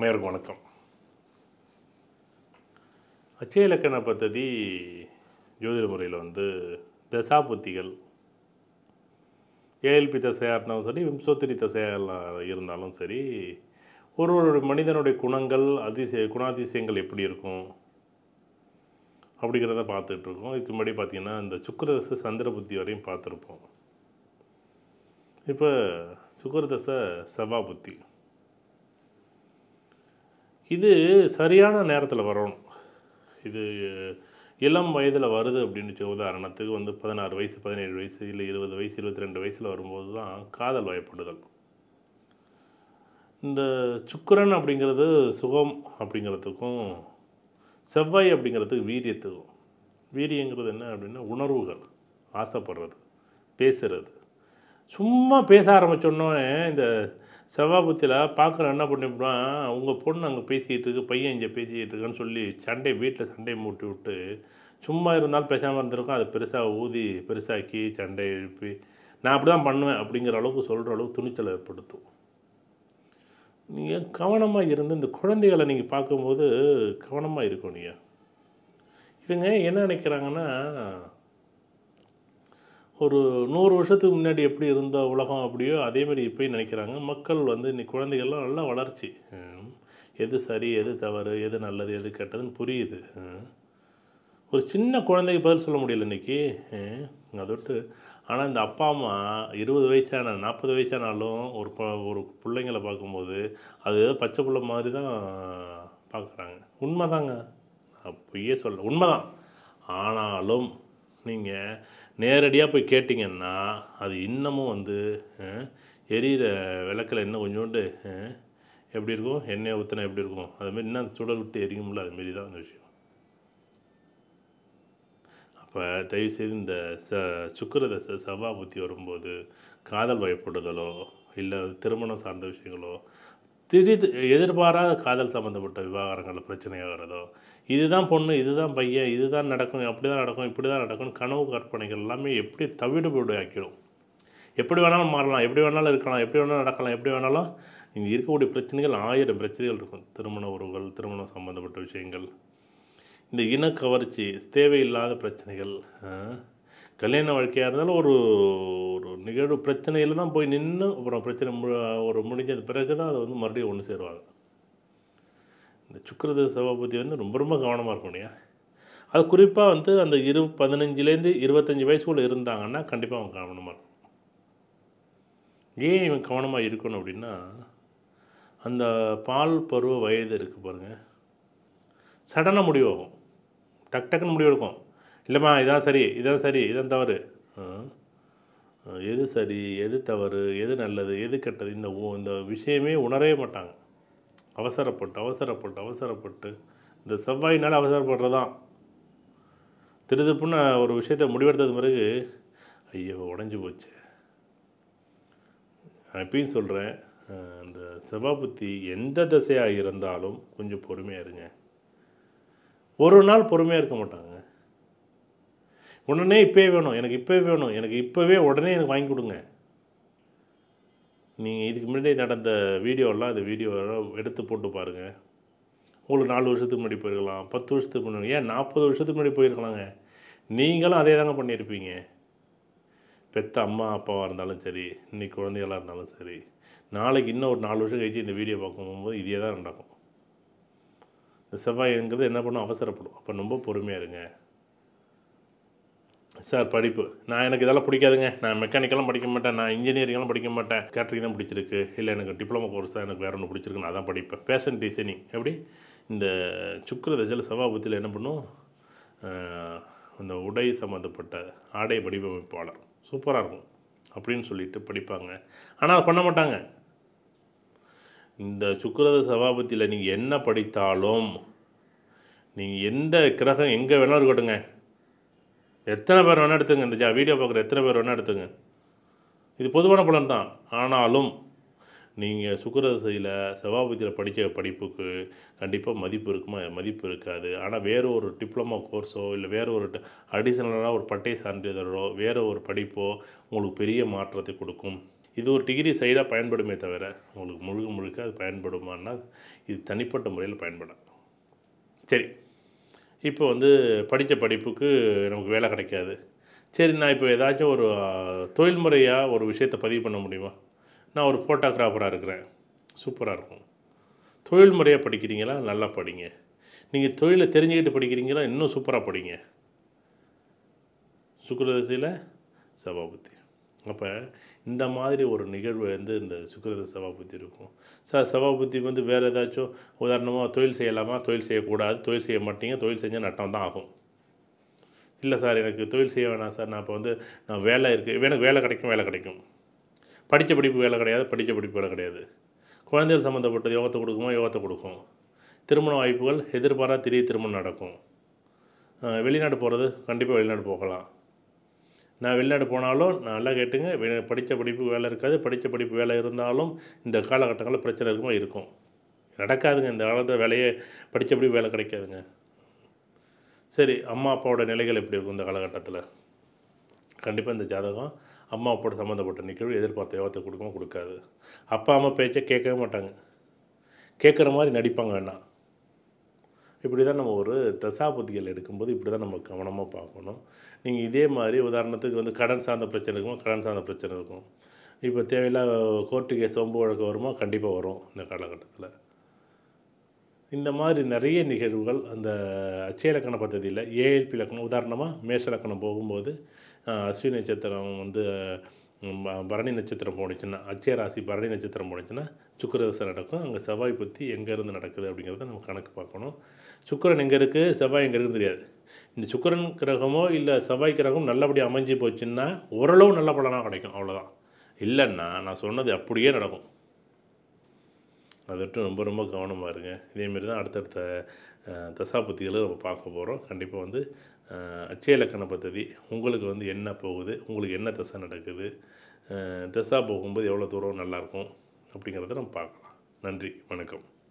அம்மையாருக்கு வணக்கம் அச்சய இலக்கண பദ്ധதி ஜோதிட முறையில் வந்து தசாபுத்திகள் ஏஎல்பி தசையாக இருந்தாலும் சரி விம்சோத்திரி தசையாக இருந்தாலும் சரி ஒரு ஒரு மனிதனுடைய குணங்கள் அதிசய குணாதிசயங்கள் எப்படி இருக்கும் அப்படிங்கிறத பார்த்துட்டு இருக்கோம் இதுக்கு முன்னாடி பார்த்தீங்கன்னா இந்த சுக்கிரதசை சந்திர புத்தி வரையும் பார்த்துருப்போம் இப்போ சுக்கிரதசை சபா புத்தி இது சரியான நேரத்தில் வரணும் இது இளம் வயதில் வருது அப்படின்னு சொல்லி உதாரணத்துக்கு வந்து பதினாறு வயசு பதினேழு வயசு இல்லை இருபது வயசு இருபத்தி ரெண்டு வயசில் வரும்போது தான் காதல் வயப்படுதல் இந்த சுக்கிரன் அப்படிங்கிறது சுகம் அப்படிங்கிறதுக்கும் செவ்வாய் அப்படிங்கிறதுக்கு வீரியத்துக்கும் வீரியங்கிறது என்ன அப்படின்னா உணர்வுகள் ஆசைப்படுறது பேசுறது சும்மா பேச ஆரம்பிச்சோன்னே இந்த செவ்வாபுத்தியில் பார்க்குற என்ன பண்ணிவிடுவான் உங்கள் பொண்ணு அங்கே பேசிக்கிட்டு இருக்கு பையன் இங்கே பேசிக்கிட்டு இருக்கான்னு சொல்லி சண்டை வீட்டில் சண்டையை மூட்டி விட்டு சும்மா இருந்தாலும் பேசாமல் இருந்திருக்கும் அதை பெருசாக ஊதி பெருசாக்கி சண்டை எழுப்பி நான் அப்படி தான் பண்ணுவேன் அப்படிங்கிற அளவுக்கு சொல்கிற அளவுக்கு துணிச்சல் ஏற்படுத்தும் நீங்கள் கவனமாக இருந்து இந்த குழந்தைகளை நீங்கள் பார்க்கும்போது கவனமாக இருக்கும் நீங்கள் இவங்க என்ன நினைக்கிறாங்கன்னா ஒரு நூறு வருஷத்துக்கு முன்னாடி எப்படி இருந்த உலகம் அப்படியோ அதே மாதிரி இப்போயும் நினைக்கிறாங்க மக்கள் வந்து இன்னைக்கு குழந்தைகள்லாம் நல்லா வளர்ச்சி ஹம். எது சரி எது தவறு எது நல்லது எது கெட்டதுன்னு புரியுது ஹம். ஒரு சின்ன குழந்தைக்கு பதில் சொல்ல முடியல இன்னைக்கு ஹம். அதொட்டு ஆனால் இந்த அப்பா அம்மா இருபது வயசான நாற்பது வயசானாலும் ஒரு கொ- ஒரு பிள்ளைங்களை பார்க்கும்போது அது ஏதோ பச்சை பிள்ளை மாதிரி தான் பார்க்குறாங்க உண்மைதாங்க நான் பொய்யே சொல்ல உண்மைதான் ஆனாலும் நீங்கள் நேரடியாக போய் கேட்டிங்கன்னா அது இன்னமும் வந்து அஹ், எரியிற விளக்கில் இன்னும் கொஞ்சோண்டு அஹ், எப்படி இருக்கும் எண்ணெய் ஊற்றினா எப்படி இருக்கும் அதுமாரி இன்னும் சுடல் விட்டு எரியும்ல அதுமாரி தான் அந்த விஷயம் அப்போ தயவுசெய்து இந்த ச சுக்கிரதசை சபா புத்தி வரும்போது காதல் வயப்படுதலோ இல்லை திருமணம் சார்ந்த விஷயங்களோ திடீர் எதிர்பாராத காதல் சம்மந்தப்பட்ட விவகாரங்களில் பிரச்சனையாகிறதோ இதுதான் பொண்ணு இதுதான் பையன் இதுதான் நடக்கும் அப்படி தான் நடக்கும் இப்படி தான் நடக்கும் கனவு கற்பனைகள் எல்லாமே எப்படி தவிடுபடி ஆக்கிடும் எப்படி வேணாலும் மாறலாம் எப்படி வேணாலும் இருக்கலாம் எப்படி வேணாலும் நடக்கலாம் எப்படி வேணாலும் இங்கே இருக்கக்கூடிய பிரச்சனைகள் ஆயிரம் பிரச்சனைகள் இருக்கும் திருமண உறவுகள் திருமணம் சம்மந்தப்பட்ட விஷயங்கள் இந்த இன கவர்ச்சி தேவையில்லாத பிரச்சனைகள் ஆ, கல்யாண வாழ்க்கையாக இருந்தாலும் ஒரு ஒரு நிகழ்வு பிரச்சனையில் தான் போய் நின்று அப்புறம் பிரச்சனை மு ஒரு முடிஞ்சது பிறகு தான் அதை வந்து மறுபடியும் ஒன்று சேருவாங்க இந்த சுக்கிரத சபாபதி வந்து ரொம்ப ரொம்ப கவனமாக இருக்கும் இல்லையா அது குறிப்பாக வந்து அந்த இரு பதினஞ்சுலேருந்து இருபத்தஞ்சி வயசுக்குள்ளே இருந்தாங்கன்னா கண்டிப்பாக அவங்க கவனமாக இருக்கும் ஏன் இவன் கவனமாக இருக்கணும் அப்படின்னா அந்த பால் பருவ வயது இருக்குது பாருங்கள் சடனாக முடிவாகும் டக் டக்குன்னு முடிவு எடுக்கும் இல்லைம்மா இதான் சரி இதான் சரி இதான் தவறு ஆ. ஆ, எது சரி எது தவறு எது நல்லது எது கெட்டது இந்த உ- இந்த விஷயமே உணரவே மாட்டாங்க அவசரப்பட்டு அவசரப்பட்டு அவசரப்பட்டு இந்த செவ்வாயினால் அவசரப்படுறது தான் திருதுப்புன்னு ஒரு விஷயத்தை முடிவெடுத்தது பிறகு ஐயோ உடஞ்சி போச்சு நான் இப்பயும் சொல்கிறேன் அந்த செவ்வாபுத்தி எந்த திசையாக இருந்தாலும் கொஞ்சம் பொறுமையாக இருங்க ஒரு நாள் பொறுமையாக இருக்க மாட்டாங்க உடனே இப்போவே வேணும் எனக்கு இப்போவே வேணும் எனக்கு இப்போவே உடனே எனக்கு வாங்கி கொடுங்க நீங்கள் இதுக்கு முன்னாடி நடந்த வீடியோலாம் இந்த வீடியோ எடுத்து போட்டு பாருங்கள் உங்களுக்கு நாலு வருஷத்துக்கு முன்னாடி போயிருக்கலாம் பத்து வருஷத்துக்கு முன்னாடி ஏன் நாற்பது வருஷத்துக்கு முன்னாடி போயிருக்கலாங்க நீங்களும் அதே தாங்க பண்ணியிருப்பீங்க பெத்த அம்மா அப்பாவாக இருந்தாலும் சரி இன்னைக்கு குழந்தைகளாக இருந்தாலும் சரி நாளைக்கு இன்னும் ஒரு நாலு வருஷம் கழிச்சு இந்த வீடியோ பார்க்கும்போது இதே தான் நடக்கும் இந்த செவ்வாய்ங்கிறது என்ன பண்ணும் அவசரப்படும் அப்போ ரொம்ப பொறுமையாக இருங்க சார் படிப்பு நான் எனக்கு இதெல்லாம் பிடிக்காதுங்க நான் மெக்கானிக்கெல்லாம் படிக்க மாட்டேன் நான் இன்ஜினியரிங்லாம் படிக்க மாட்டேன் கேட்டரிங் தான் பிடிச்சிருக்கு இல்லை எனக்கு டிப்ளமோ கோர்ஸ் தான் எனக்கு வேறு ஒன்று பிடிச்சிருக்கு நான் அதான் படிப்பேன் ஃபேஷன் டிசைனிங் எப்படி இந்த சுக்கிர தசையில் சபாபத்தில் என்ன பண்ணும் ஆஹ், இந்த உடை சம்மந்தப்பட்ட ஆடை வடிவமைப்பாளர் சூப்பராக இருக்கும் அப்படின்னு சொல்லிட்டு படிப்பாங்க ஆனால் அதை பண்ண மாட்டாங்க இந்த சுக்கிரத சபாபத்தியில் நீங்கள் என்ன படித்தாலும் நீங்கள் எந்த கிரகம் எங்கே வேணாலும் இருக்கட்டுங்க எத்தனை பேர் வேணால் எடுத்துங்க இந்த ஜா- வீடியோ பார்க்குற எத்தனை பேர் வேணால் எடுத்துங்க இது பொதுவான பலன் தான் ஆனாலும் நீங்கள் சுக்கரதசையில் செவ்வாபதியில் படித்த படிப்புக்கு கண்டிப்பாக மதிப்பு இருக்குமா மதிப்பு இருக்காது ஆனால் வேறு ஒரு டிப்ளமோ கோர்ஸோ இல்லை வேறு ஒரு அடிஷ்னலாக ஒரு பட்டை சான்றிதழோ வேறு ஒரு படிப்போ உங்களுக்கு பெரிய மாற்றத்தை கொடுக்கும் இது ஒரு டிகிரி சைடாக பயன்படுமே தவிர உங்களுக்கு முழுக்க முழுக்க அது பயன்படுமான்னா இது தனிப்பட்ட முறையில் பயன்படும் சரி இப்போ வந்து படித்த படிப்புக்கு நமக்கு வேலை கிடைக்காது சரி நான் இப்போ ஏதாச்சும் ஒரு ஆஹ், தொழில்முறையாக ஒரு விஷயத்தை பதிவு பண்ண முடியுமா நான் ஒரு ஃபோட்டோகிராஃபராக இருக்கிறேன் சூப்பராக இருக்கும் தொழில் முறையாக படிக்கிறீங்களா நல்லா படிங்க நீங்கள் தொழிலை தெரிஞ்சுக்கிட்டு படிக்கிறீங்களா இன்னும் சூப்பராக படிங்க சுக்கிரதசையில் சபாபுத்தி அப்போ இந்த மாதிரி ஒரு நிகழ்வு வந்து இந்த சுக்கிரத சபாபுத்தி இருக்கும் சார் சபாபுத்தி வந்து வேறு ஏதாச்சும் உதாரணமாக தொழில் செய்யலாமா தொழில் செய்யக்கூடாது தொழில் செய்ய மாட்டீங்க தொழில் செஞ்சால் நட்டம் தான் ஆகும் இல்லை சார் எனக்கு தொழில் செய்ய வேணாம் சார் நான் இப்போ வந்து நான் வேலை இருக்குது எனக்கு வேலை கிடைக்கும் வேலை கிடைக்கும் படித்த படிப்பு வேலை கிடையாது படித்த படிப்பு வேலை கிடையாது குழந்தைகள் சம்மந்தப்பட்ட யோகத்தை கொடுக்குமா யோகத்தை கொடுக்கும் திருமண வாய்ப்புகள் எதிர்பாரா திடீர் திருமணம் நடக்கும் அஹ் வெளிநாடு போகிறது கண்டிப்பாக வெளிநாடு போகலாம் நான் வெளிநாடு போனாலும் நான் நல்லா கேட்டுங்க வெ- படித்த படிப்பு வேலை இருக்காது படித்த படிப்பு வேலை இருந்தாலும் இந்த காலகட்டங்களில் பிரச்சனை இருக்குமா இருக்கும் நடக்காதுங்க இந்த காலத்தில் வேலையே படித்த படிப்பு வேலை கிடைக்காதுங்க சரி அம்மா அப்பாவோட நிலைகள் எப்படி இருக்கும் இந்த காலகட்டத்தில் கண்டிப்பாக இந்த ஜாதகம் அம்மா அப்பாவோட சம்மந்தப்பட்ட நிகழ்வு எதிர்பார்த்த யோகத்தை கொடுக்குமா கொடுக்காது அப்பா அம்மா பேச்சை கேட்கவே மாட்டாங்க கேட்குற மாதிரி நடிப்பாங்க வேணாம் இப்படி தான் நம்ம ஒரு தசாபுத்திகள் எடுக்கும்போது இப்படி தான் நம்ம கவனமாக பார்க்கணும் நீங்கள் இதே மாதிரி உதாரணத்துக்கு வந்து கடன் சார்ந்த பிரச்சனை இருக்கும் கடன் சார்ந்த பிரச்சனை இருக்கும் இப்போ தேவையில்லாத கோர்ட்டு கேஸ் சொம்பு வழக்கு வருமா கண்டிப்பாக வரும் இந்த காலகட்டத்தில் இந்த மாதிரி நிறைய நிகழ்வுகள் அந்த அச்சய இலக்கண பദ്ധதியில் ஏஎல்பி இலக்கணம் உதாரணமாக மேஷ இலக்கணம் போகும்போது ஆஹ், அஸ்வினி நட்சத்திரம் வந்து ம், ப- பரணி நட்சத்திரம் போணுச்சுன்னா அச்சய ராசி பரணி நட்சத்திரம் போணுச்சுன்னா சுக்கிரதசை நடக்கும் அங்கே செவ்வாய் பற்றி எங்கேருந்து நடக்குது அப்படிங்கிறத நம்ம கணக்கு பார்க்கணும் சுக்கிரன் எங்கே இருக்குது செவ்வாய் எங்கே இருக்குன்னு தெரியாது இந்த சுக்கிரன் கிரகமோ இல்லை செவ்வாய் கிரகம் நல்லபடியாக அமைஞ்சு போச்சுன்னா ஓரளவு நல்ல பலனாக கிடைக்கும் அவ்வளோதான் இல்லைன்னா நான் சொன்னது அப்படியே நடக்கும் அதை விட்டு ரொம்ப ரொம்ப கவனமாக இருங்க இதேமாரி தான் அடுத்தடுத்த அஹ், தசாபுத்திகளை நம்ம பார்க்க போகிறோம் கண்டிப்பாக வந்து அஹ், அச்சய இலக்கண பദ്ധதி உங்களுக்கு வந்து என்ன போகுது உங்களுக்கு என்ன தசை நடக்குது அஹ், தசா போகும்போது எவ்வளோ தூரம் நல்லாயிருக்கும் அப்படிங்கிறத நம்ம பார்க்கலாம் நன்றி வணக்கம்